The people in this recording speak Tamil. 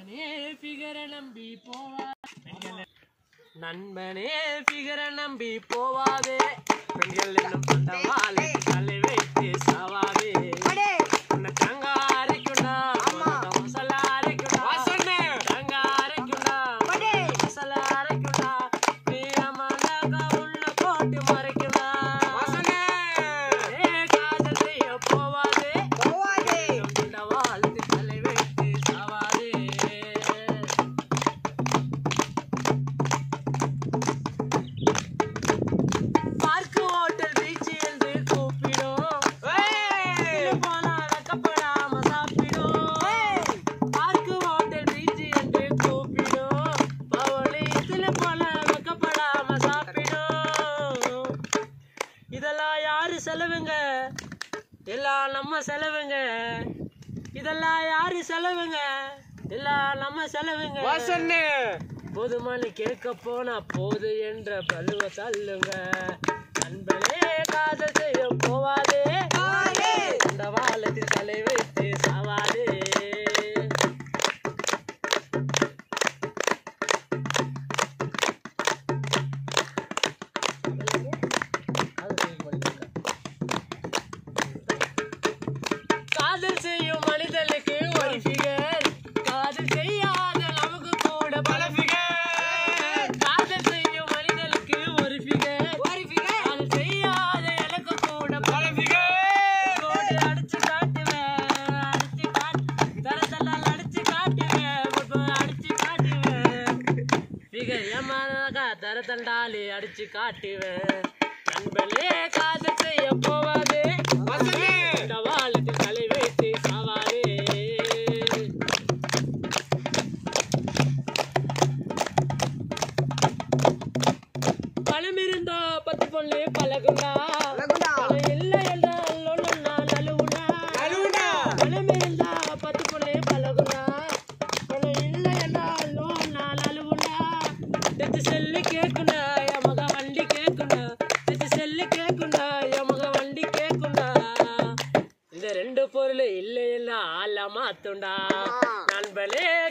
நண்பனே பிகர நம்பி போவா நண்பனே பிகர நம்பி போவாதே பெண்கள் என்னும் பந்தவாலை தலை வைத்து சாவாதே உன்னை தங்க அரைக்குண்டா மசாலா அரைக்குண்டா தங்க அரைக்குண்டா மசாலா அரைக்குண்டா நீ அம்மாண்டாக்கா உள்ள போட்டு மறைக்குண்டா ஏ காதல் செய்ய போவாதே இந்த வாழ்த்து தலை வைத்து சாவாதே பார்க்கு ஹோட்டல் பீச் என்று கூப்பிடும் இது போனா வெக்கப்படாம சாப்பிடும் பார்க்கு ஹோட்டல் பீச் என்று கூப்பிடும் பவளி இதுல போல வெக்கப்படாம சாப்பிடும் இதெல்லாம் யாரு செலவுங்க எல்லாம் நம்ம செலவுங்க இதெல்லாம் யாரு செலவுங்க எல்லாம் நம்ம செலவுங்க போதுமானு கேட்க போனா போது என்ற பழுவ தள்ளுங்க நண்பனே காதல் செய்ய போவாதே அந்த வாழத்தில் தலை வைத்து சாவாதே காதல் செய்யும் மனிதனுக்கு ஒரு ஃபிகர் காதல் செய்யாத நமக்கு கூட பல ஃபிகர் காதல் செய்யும் மனிதனுக்கு ஒரு ஃபிகர் காதல் செய்யாத எனக்கு கூட பல ஃபிகர் கோடு அடிச்சு காட்டுவேன் அடிச்சு காட்டு தரத்தெல்லாம் அடிச்சு காட்டுவேன் இப்போ அடிச்சு காட்டுவேன் ஃபிகர் ஏமாக்கா தரத்தண்டாலி அடிச்சு காட்டுவேன் நண்பனே காதல் செய்ய போவாதே இந்த வாழத்தில் தலை வைத்து சாவாரே பணம் இருந்தா பத்து பொண்ணு பழகுண்டா பணம் இல்லை என்றால் ஒண்ணுன்னா நழுவுண்டா பணம் இருந்தா பத்து பொண்ணு பழகுண்டா பணம் இல்லை என்றால் ஒண்ணா நழுவுண்டா தெத்து செல்லு கேக்குண்டா என் மக வண்டி கேக்குண்டா தெத்து செல்லு கேக்குண்டா என் மக வண்டி கேக்குண்டா இந்த ரெண்டு பொருள் இல்லை இல்ல ஆள மாத்துண்டா நண்பனே